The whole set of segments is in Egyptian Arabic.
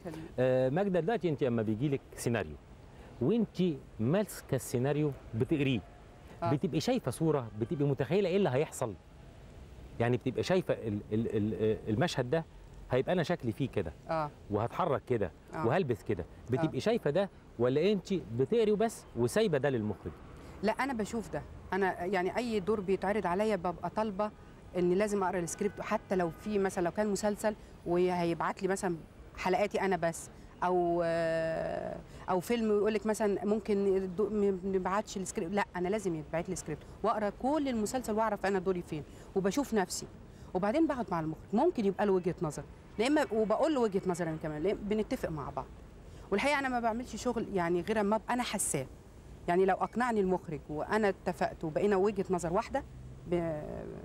آه ماجده دلوقتي انت اما بيجي لك سيناريو وانت ماسكه السيناريو بتقريه آه. بتبقي شايفه صوره بتبقي متخيله ايه اللي هيحصل يعني بتبقي شايفه ال ال ال المشهد ده هيبقى انا شكلي فيه كده اه وهتحرك كده آه. وهلبس كده بتبقي شايفه ده ولا انت بتقري وبس وسايبه ده للمخرج لا انا بشوف ده انا يعني اي دور بيتعرض عليا ببقى طالبه اني لازم اقرا السكريبت حتى لو في مثلا لو كان مسلسل وهيبعت لي مثلا حلقاتي انا بس او آه، او فيلم ويقول لك مثلا ممكن الدو- ما نبعتش السكريبت لا انا لازم يتبعت لي سكريبت واقرا كل المسلسل واعرف انا دوري فين وبشوف نفسي وبعدين بقعد مع المخرج ممكن يبقى له وجهه نظر لا اما وبقول له وجهه نظر انا كمان لا بنتفق مع بعض والحقيقه انا ما بعملش شغل يعني غير اما ابقى انا حساه يعني لو اقنعني المخرج وانا اتفقت وبقينا وجهه نظر واحده ب...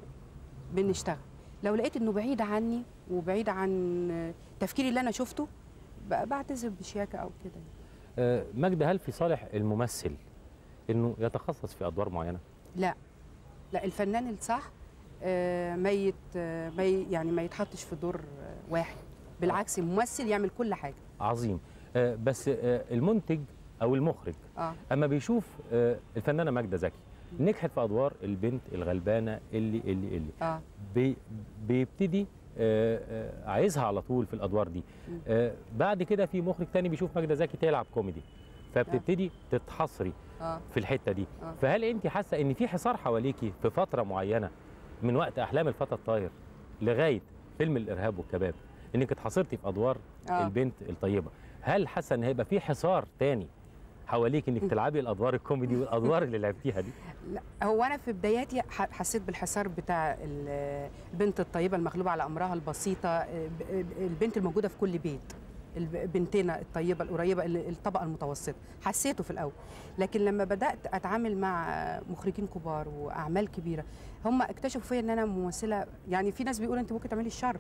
بنشتغل لو لقيت انه بعيد عني وبعيد عن تفكيري اللي انا شفته ب- بعتذر بشياكه او كده آه ماجده هل في صالح الممثل انه يتخصص في ادوار معينه لا لا الفنان الصح آه، ما يت آه، ما ي- يعني ما يتحطش في دور آه، واحد بالعكس الممثل يعمل كل حاجه عظيم آه بس آه المنتج او المخرج اه اما بيشوف آه الفنانه ماجده زكي نجحت في ادوار البنت الغلبانه اللي اللي اللي اه بي بيبتدي آه، آه، عايزها على طول في الادوار دي مم. آه، بعد كده في مخرج تاني بيشوف ماجده زكي تلعب كوميدي فبتبتدي تتحصري اه في الحته دي آه. فهل انت حاسه ان في حصار حواليكي في فتره معينه من وقت احلام الفتى الطاير لغايه فيلم الارهاب والكباب انك اتحصرتي في ادوار آه. البنت الطيبه هل حاسه ان هيبقى في حصار تاني حواليك انك تلعبي الادوار الكوميدي والادوار اللي لعبتيها دي لا هو انا في بداياتي ح- حسيت بالحصار بتاع ال- البنت الطيبه المغلوبه على امرها البسيطه آه، ب- البنت الموجوده في كل بيت الب- بنتنا الطيبه القريبه ال- الطبقه المتوسطه حسيته في الاول لكن لما بدات اتعامل مع مخرجين كبار واعمال كبيره هم اكتشفوا فيا ان انا ممثله يعني في ناس بيقولوا انت ممكن تعملي الشر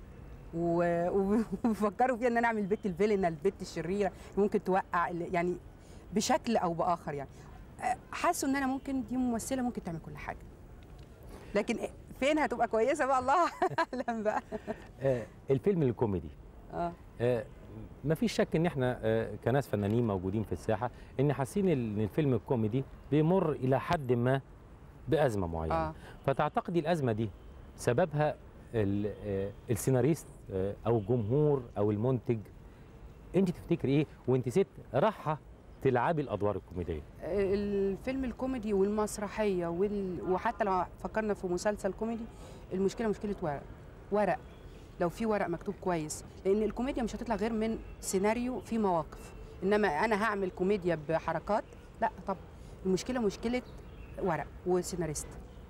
و- وبيفكروا فيا ان انا اعمل البت الفيلنه البت الشريره ممكن توقع ال- يعني بشكل او باخر يعني حاسوا ان انا ممكن دي ممثله ممكن تعمل كل حاجه لكن فين هتبقى كويسه بقى الله اعلم بقى آه، الفيلم الكوميدي اه آه، مفيش شك ان احنا آه، كناس فنانين موجودين في الساحه ان حاسين ان الفيلم الكوميدي بيمر الى حد ما بازمه معينه اه فتعتقدي الازمه دي سببها ال- آه، السيناريست آه، او الجمهور او المنتج انت تفتكري ايه وانت ست رايحه تلعبي الادوار الكوميديه الفيلم الكوميدي والمسرحيه وال... وحتى لو فكرنا في مسلسل كوميدي المشكله مشكله ورق ورق لو في ورق مكتوب كويس لان الكوميديا مش هتطلع غير من سيناريو في مواقف انما انا هعمل كوميديا بحركات لا طب المشكله مشكله ورق وسيناريست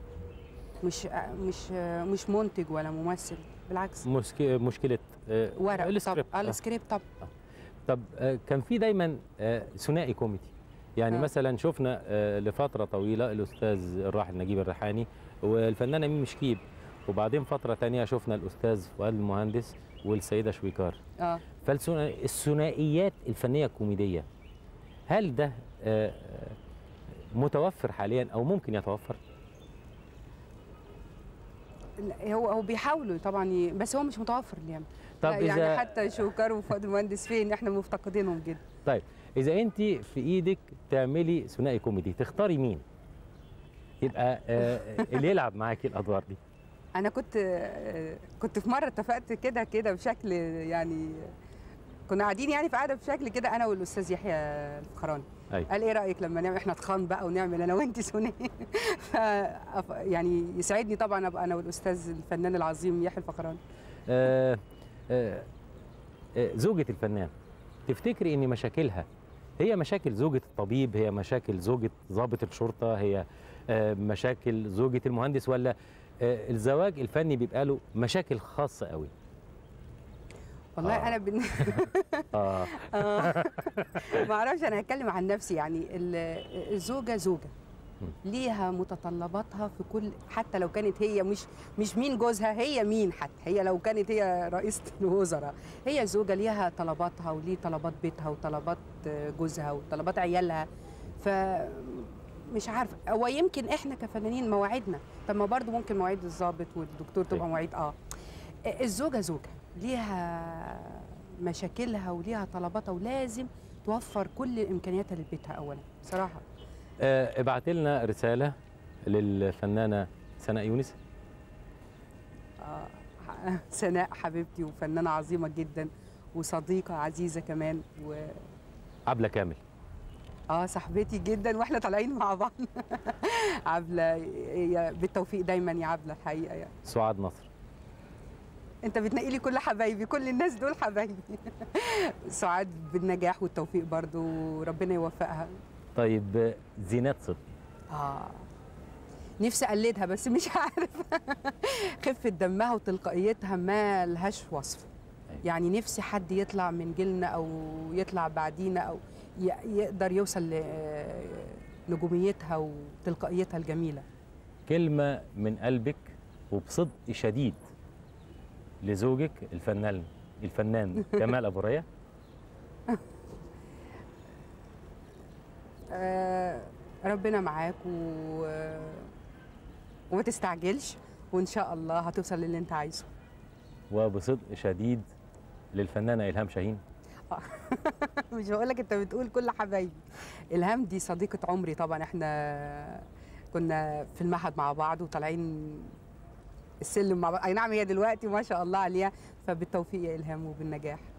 مش مش مش منتج ولا ممثل بالعكس مسك- مشكله آه، ورق طب السكريبت آه، آه. السكريبت طب طب آه، كان في دايما آه، ثنائي كوميدي يعني آه. مثلا شفنا آه، لفتره طويله الاستاذ الراحل نجيب الريحاني والفنانه ميمي شكيب وبعدين فتره تانية شفنا الاستاذ فؤاد المهندس والسيده شويكار اه فالثنائيات الفنيه الكوميديه هل ده آه، آه، متوفر حاليا او ممكن يتوفر لا، هو هو بيحاولوا طبعا ي... بس هو مش متوفر اليوم طب لا، يعني اذا حتى شوكار وفؤاد المهندس فين احنا مفتقدينهم جدا طيب اذا انت في ايدك تعملي ثنائي كوميدي تختاري مين يبقى آه، اللي يلعب معاكي الادوار دي انا كنت آه، كنت في مره اتفقت كده كده بشكل يعني كنا قاعدين يعني في قعده بشكل كده انا والاستاذ يحيى الفخراني أيوة. قال ايه رايك لما نعمل احنا تخان بقى ونعمل انا وانت ثنائي ف يعني يسعدني طبعا ابقى انا والاستاذ الفنان العظيم يحيى الفخراني آه، آه، آه، زوجة الفنان تفتكري ان مشاكلها هي مشاكل زوجة الطبيب هي مشاكل زوجة ضابط الشرطة هي آه، مشاكل زوجة المهندس ولا آه، الزواج الفني بيبقى له مشاكل خاصة قوي والله آه. انا بن... اه آه. ما اعرفش انا هتكلم عن نفسي يعني ال- الزوجه زوجه ليها متطلباتها في كل حتى لو كانت هي مش مش مين جوزها هي مين حتى هي لو كانت هي رئيسة الوزراء هي زوجة ليها طلباتها وليه طلبات بيتها وطلبات جوزها وطلبات عيالها ف مش عارفه هو يمكن احنا كفنانين مواعيدنا طب ما برضه ممكن مواعيد الضابط والدكتور تبقى أيوة. مواعيد اه الزوجه زوجه ليها مشاكلها وليها طلباتها ولازم توفر كل امكانياتها لبيتها اولا بصراحه آه، ابعت لنا رساله للفنانه سناء يونس آه، سناء حبيبتي وفنانه عظيمه جدا وصديقه عزيزه كمان و عبله كامل اه صاحبتي جدا واحنا طالعين مع بعض عبله يا- بالتوفيق دايما يا عبله الحقيقه يعني. سعاد نصر انت بتنقي لي كل حبايبي كل الناس دول حبايبي سعاد بالنجاح والتوفيق برضو وربنا يوفقها طيب آه، زينات صدقي اه نفسي اقلدها بس مش عارف خفه دمها وتلقائيتها ما لهاش وصف أيوة. يعني نفسي حد يطلع من جيلنا او يطلع بعدينا او ي- يقدر يوصل لنجوميتها وتلقائيتها الجميله كلمه من قلبك وبصدق شديد لزوجك الفنان الفنان كمال ابو ريا آه، ربنا معاك و... وما تستعجلش وان شاء الله هتوصل للي انت عايزه وبصدق شديد للفنانه الهام شاهين مش بقول لك انت بتقول كل حبايبي الهام دي صديقه عمري طبعا احنا كنا في المعهد مع بعض وطالعين السلم مع بعض اي نعم هي دلوقتي ما شاء الله عليها فبالتوفيق يا الهام وبالنجاح